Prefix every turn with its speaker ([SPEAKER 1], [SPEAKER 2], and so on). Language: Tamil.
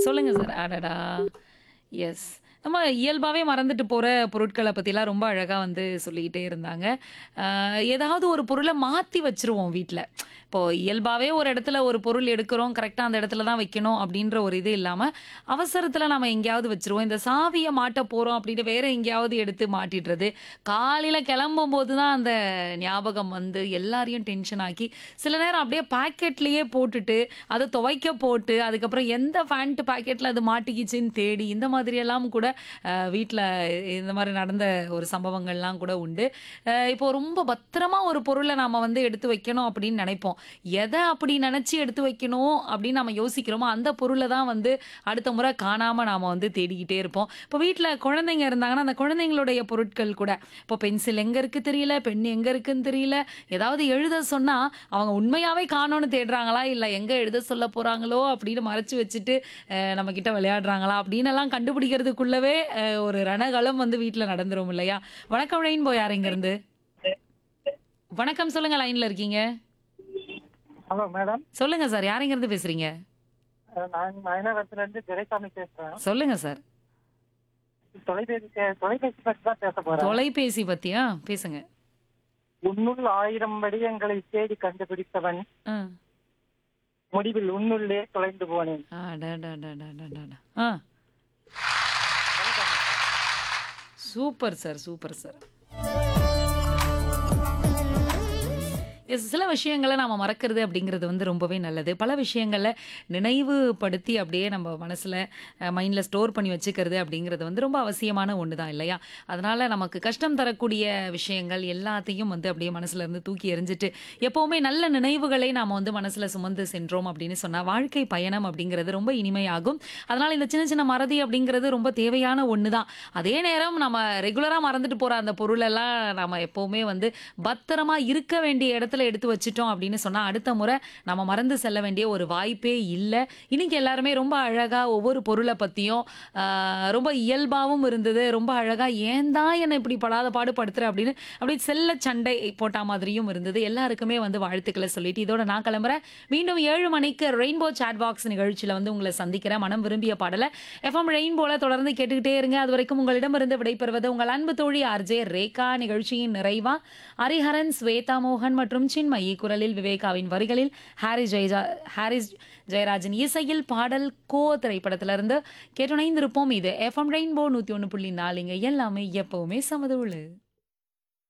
[SPEAKER 1] சொல்லுங்க சார். அடடா! எஸ். நம்ம இயல்பாவே மறந்துட்டு போற பொருட்கள பத்திலாம் ரொம்ப அழகா வந்து சொல்லிக்கிட்டே இருந்தாங்க. அ ஏதாவது ஒரு பொருள மாத்தி வச்சுருவோம் வீட்ல. இப்போ இயல்பாவே ஒரு இடத்துல ஒரு பொருள் எடுக்கிறோம், கரெக்ட்டா அந்த இடத்துல தான் வைக்கணும் அப்படின்ற ஒரு இது இல்லாம, அவசரத்துல நம்ம எங்கேயாவது வச்சுருவோம். இந்த சாவிய மாட்ட போறோம் அப்படின்னு வேற எங்கேயாவது எடுத்து மாட்டிடுறது. காலையில கிளம்பும்போது தான் அந்த ஞாபகம் வந்து எல்லாரையும் டென்ஷன் ஆக்கி, சில நேரம் அப்படியே பாக்கெட்லயே போட்டுட்டு, அத துவைக்க போட்டு, அதுக்கப்புறம் எந்த பேண்ட் பாக்கெட்ல அது மாட்டிக்கிச்சுன்னு தேடி, இந்த மாதிரியெல்லாம் கூட அ வீட்ல இந்த மாரி நடந்த ஒரு சம்பவங்கள்லாம் கூட உண்டு. அ இப்போ ரொம்ப பத்திரமா ஒரு பொருள நாம வந்து எடுத்து வைக்கணும் அப்படின்னு நெனைப்போம். எத அப்படி நெனச்சு எடுத்து வைக்கணும் அப்படின்னு நம்ம யோசிக்கிறோமோ, அந்த பொருள தான் வந்து அடுத்த முறை காணாம நாம வந்து தேடிக்கிட்டே இருப்போம். இப்போ வீட்ல குழந்தைங்க இருந்தாங்கன்னா, அந்த குழந்தைங்களுடைய பொருட்கள் கூட, இப்போ பென்சில் எங்க இருக்கு தெரியல, பென் எங்க இருக்குன்னு தெரியல, ஏதாவது எழுத சொன்னா, அவங்க உண்மையாவே காணோம்னு தேடுறாங்களா, இல்ல எங்க எழுத சொல்ல போறாங்களோ அப்படின்னு மறைச்சு வச்சுட்டு, அ நம்ம கிட்ட விளையாடுறாங்களா அப்படின்னெல்லாம் கண்டுபிடிக்கிறதுக்குள்ளவே அ ஒரு ரணகளம் வந்து வீட்ல நடந்துரும் இல்லையா? வணக்கம் ரெயின்போ யார் இங்கருந்து? வணக்கம் சொல்லுங்க லைன்ல இருக்கீங்க.
[SPEAKER 2] Hello madam.
[SPEAKER 1] சொல்லுங்க சார். யார் எங்கருந்து பேசுறீங்க?
[SPEAKER 2] அ நான் மயிலாடுதுறையிலிருந்து துரைசாமி பேசுறேன்.
[SPEAKER 1] சொல்லுங்க சார்.
[SPEAKER 2] தொலைபேசி பே- தொலைபேசி பற்றி தான் பேச போறேன்.
[SPEAKER 1] தொலைபேசி பத்தியா? பேசுங்க.
[SPEAKER 2] உன்னுள் ஆயிரம் வடிவங்களை தேடி கண்டுபிடித்தவன்
[SPEAKER 1] ஆ.
[SPEAKER 2] முடிவில் உன்னுள்ளே தொலைந்து போனேன்.
[SPEAKER 1] அடடடடடடடா. ஆ. Super sir, super sir. Yes சில விஷயங்கள நாம மறக்கிறது அப்படிங்கிறது வந்து ரொம்பவே நல்லது. பல விஷயங்கள நினைவுபடுத்தி அப்படியே நம்ம மனசுல அ மைண்ட்ல ஸ்டோர் பண்ணி வச்சுக்கிறது அப்படிங்கிறது வந்து ரொம்ப அவசியமான ஒண்ணு தான் இல்லையா? அதனால நமக்கு கஷ்டம் தரக்கூடிய விஷயங்கள் எல்லாத்தையும் வந்து அப்படியே மனசுல இருந்து தூக்கி எறிஞ்சிட்டு, எப்பவுமே நல்ல நினைவுகளை நாம வந்து மனசுல சுமந்து சென்றோம் அப்படின்னு சொன்னா, வாழ்க்கை பயணம் அப்படிங்கிறது ரொம்ப இனிமையாகும். அதனால இந்த சின்ன சின்ன மறதி அப்படிங்கிறது ரொம்ப தேவையான ஒண்ணு தான். அதே நேரம் நம்ம ரெகுலரா மறந்துட்டு போற அந்த பொருளெல்லாம் நாம எப்பவுமே வந்து பத்திரமா இருக்க வேண்டிய இடத்துல எடுத்து வச்சுட்டோம் அப்படின்னு சொன்னா, அடுத்த முறை நம்ம மறந்து செல்ல வேண்டிய ஒரு வாய்ப்பே இல்ல. இன்னைக்கு எல்லாருமே ரொம்ப அழகா ஒவ்வொரு பொருள பத்தியும் அ ரொம்ப இயல்பாவும் இருந்தது. ரொம்ப அழகா ஏன் தான் என்ன இப்படி படாத பாடு படுத்துற அப்படின்னு அப்படியே செல்ல சண்டை போட்டா மாதிரியும் இருந்தது. எல்லாருக்குமே வந்து வாழ்த்துக்கள சொல்லிட்டு, இதோட நான் கிளம்புறேன். மீண்டும் 7 மணிக்கு ரெயின்போ சாட் பாக்ஸ் நிகழ்ச்சியில வந்து உங்கள சந்திக்கிறேன். மனம் விரும்பிய பாடல எஃப்எம் ரெயின்போல தொடர்ந்து கேட்டுக்கிட்டே இருங்க. அதுவரைக்கும் உங்களிடமிருந்து விடைபெறுவது உங்கள் அன்பு தோழி ஆர்ஜே ரேகா. நிகழ்ச்சியின் நிறைவா ஹரிஹரன், ஸ்வேதா மோகன் மற்றும் சின்மயி குரலில் விவேகாவின் வரிகளில் ஹாரிஸ் ஜெயஜா ஹாரிஸ் ஜெயராஜன் இசையில் பாடல் கோ திரைப்படத்திலிருந்து கேட்டுணைந்திருப்போம். இது எஃப்எம் ரெயின்போ 101.4 இங்க எல்லாமே எப்பவுமே சமதூளு.